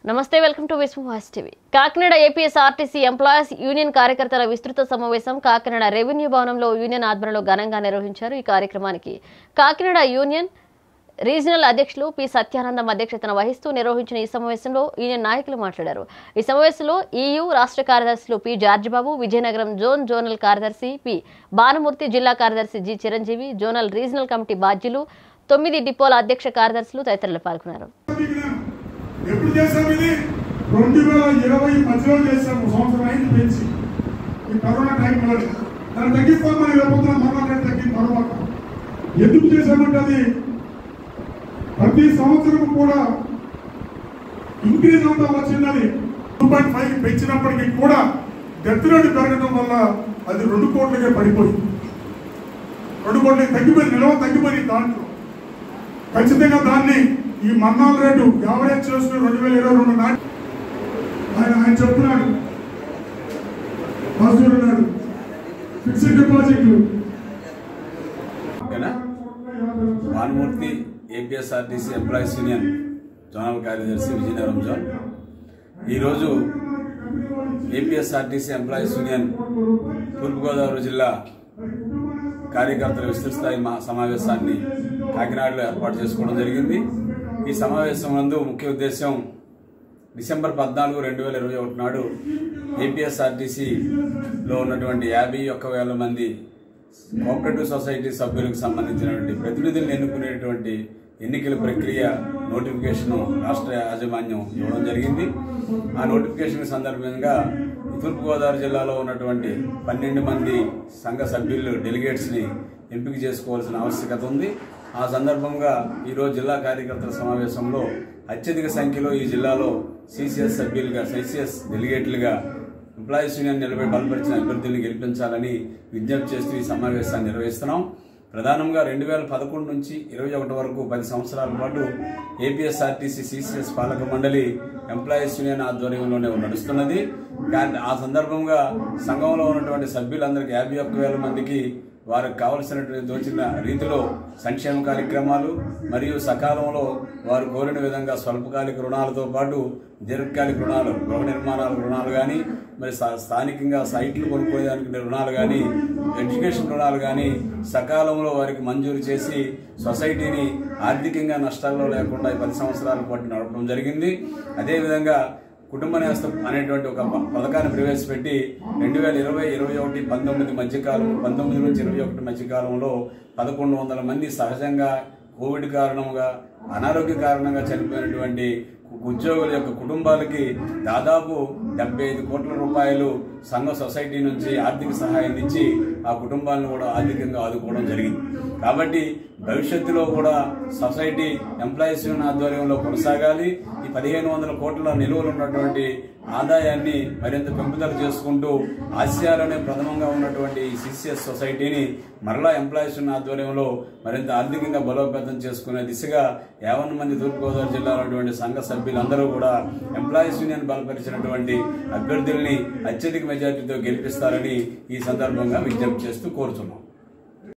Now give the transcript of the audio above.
నమస్తే welcome to Vishwa voice TV Kakinada APS RTC employees union కార్యకర్తల విస్తృత సమావేశం కాకినాడ రెవెన్యూ భవనంలో యూనియన్ ఆధ్వర్యంలో ఘనంగా నిర్వహించారు ఈ కార్యక్రమానికి కాకినాడ యూనియన్ రీజనల్ అధ్యక్షులు పి సత్యానందం అధ్యక్షతన వహిస్తూ నిర్వహించిన ఈ సమావేశంలో యూనియన్ నాయకులు మాట్లాడారు ఈ సమావేశంలో ఈయూ రాష్ట్ర కార్యదర్శులు P Georgebabu Vizianagaram zone zonal కార్యదర్శి పి భానుమూర్తి జిల్లా కార్యదర్శి G Chiranjeevi zonal regional committee బాధ్యులు తొమ్మిది డిపోల అధ్యక్ష కార్యదర్శులు తదితరులు పాల్గొన్నారు ఎప్పుడు చేసాం ఇది రెండు వేల ఇరవై మధ్యలో చేసాము సంవత్సరం అయింది పెంచి ఈ కరోనా టైంలో దాన్ని తగ్గిస్తాం మనం రేపొద్దున మరణ రేటు తగ్గిన తర్వాత ఎందుకు చేసామంటే అది ప్రతి సంవత్సరం కూడా ఇంక్రీజ్ అవుతా వచ్చిందని టూ పాయింట్ ఫైవ్ పెంచినప్పటికీ కూడా డెత్ రేటు పెరగడం వల్ల అది రెండు కోట్లకే పడిపోయింది రెండు కోట్లకి తగ్గిపోయింది నిల్వ తగ్గిపోయింది దాంట్లో ఖచ్చితంగా దాన్ని ఈ మన్నాల రేటు యావరేజ్ చేసుకుని రెండు వేల ఇరవై రెండు నాటి ఆయన ఆయన చెప్తున్నాడు మజూరు ఉన్నాడు ఫిక్స్డ్ డిపాజిట్లు ఓకేనా Bhanumurthy APSRTC employees union zonal కార్యదర్శి విజయనగరం జోన్ ఈరోజు ఏపీఎస్ఆర్టీసీ ఎంప్లాయీస్ యూనియన్ తూర్పుగోదావరి జిల్లా కార్యకర్తల విస్తృత స్థాయి మా సమావేశాన్ని కాకినాడలో ఏర్పాటు చేసుకోవడం జరిగింది ఈ సమావేశం నందు ముఖ్య ఉద్దేశం డిసెంబర్ పద్నాలుగు రెండు వేల ఇరవై ఒకటి నాడు ఏపీఎస్ఆర్టీసీలో ఉన్నటువంటి యాభై ఒక్క వేల మంది కోఆపరేటివ్ సొసైటీ సభ్యులకు సంబంధించినటువంటి ప్రతినిధులను ఎన్నుకునేటువంటి ఎన్నికల ప్రక్రియ నోటిఫికేషన్ రాష్ట్ర యాజమాన్యం ఇవ్వడం జరిగింది ఆ నోటిఫికేషన్ సందర్భంగా ఈ తూర్పుగోదావరి జిల్లాలో ఉన్నటువంటి పన్నెండు మంది సంఘ సభ్యులు డెలిగేట్స్ని ఎంపిక చేసుకోవాల్సిన ఆవశ్యకత ఉంది ఆ సందర్భంగా ఈరోజు జిల్లా కార్యకర్తల సమావేశంలో అత్యధిక సంఖ్యలో ఈ జిల్లాలో సిసిఎస్ సభ్యులుగా సిసిఎస్ డెలిగేట్లుగా ఎంప్లాయీస్ యూనియన్ నిలబడి బలపరిచిన అభ్యర్థుల్ని గెలిపించాలని విజ్ఞప్తి చేస్తూ ఈ సమావేశాన్ని నిర్వహిస్తున్నాం ప్రధానంగా రెండు వేల పదకొండు నుంచి ఇరవై ఒకటి వరకు పది సంవత్సరాల పాటు ఏపీఎస్ఆర్టీసీ సిసిఎస్ పాలక మండలి ఎంప్లాయీస్ యూనియన్ ఆధ్వర్యంలోనే నడుస్తున్నది కానీ ఆ సందర్భంగా సంఘంలో ఉన్నటువంటి సభ్యులందరికీ యాభై ఒక్క వేల మందికి వారికి కావలసినటువంటి దోచిన రీతిలో సంక్షేమ కార్యక్రమాలు మరియు సకాలంలో వారు కోరిన విధంగా స్వల్పకాలిక రుణాలతో పాటు దీర్ఘకాలిక రుణాలు గృహ నిర్మాణాల రుణాలు కానీ మరి స్థా- స్థానికంగా సైట్లు కొనుక్కోవడానికి రుణాలు కానీ ఎడ్యుకేషన్ రుణాలు కానీ సకాలంలో వారికి మంజూరు చేసి సొసైటీని ఆర్థికంగా నష్టాల్లో లేకుండా ఈ పది సంవత్సరాల పాటు నడపడం జరిగింది అదేవిధంగా కుటుంబ నేస్తం అనేటువంటి ఒక ప- పథకాన్ని ప్రవేశపెట్టి రెండు వేల ఇరవై ఇరవై ఒకటి పంతొమ్మిది మధ్యకాలం పంతొమ్మిది నుంచి ఇరవై ఒకటి మధ్యకాలంలో పదకొండు వందల మంది సహజంగా కోవిడ్ కారణంగా అనారోగ్య కారణంగా చనిపోయినటువంటి ఉద్యోగుల యొక్క కుటుంబాలకి దాదాపు డెబ్బై ఐదు కోట్ల రూపాయలు సంఘ సొసైటీ నుంచి ఆర్థిక సహాయం ఇచ్చి ఆ కుటుంబాలను కూడా ఆర్థికంగా ఆదుకోవడం జరిగింది కాబట్టి భవిష్యత్తులో కూడా సొసైటీ ఎంప్లాయీస్ యూనియన్ ఆధ్వర్యంలో కొనసాగాలి ఈ పదిహేను వందల కోట్ల నిలువలు ఉన్నటువంటి ఆదాయాన్ని మరింత పెంపుదల చేసుకుంటూ ఆసియాలోనే ప్రథమంగా ఉన్నటువంటి ఈ సిసిఎస్ సొసైటీని మరలా ఎంప్లాయీస్ యూనియన్ ఆధ్వర్యంలో మరింత ఆర్థికంగా బలోపేతం చేసుకునే దిశగా యావన్ మంది తూర్పుగోదావరి జిల్లాలో ఉన్నటువంటి సంఘ సభ్యులందరూ కూడా ఎంప్లాయీస్ యూనియన్ బలపరిచినటువంటి అభ్యర్థుల్ని అత్యధిక మెజార్టీతో గెలిపిస్తారని ఈ సందర్భంగా విజ్ఞప్తి చేస్తూ కోరుతున్నాం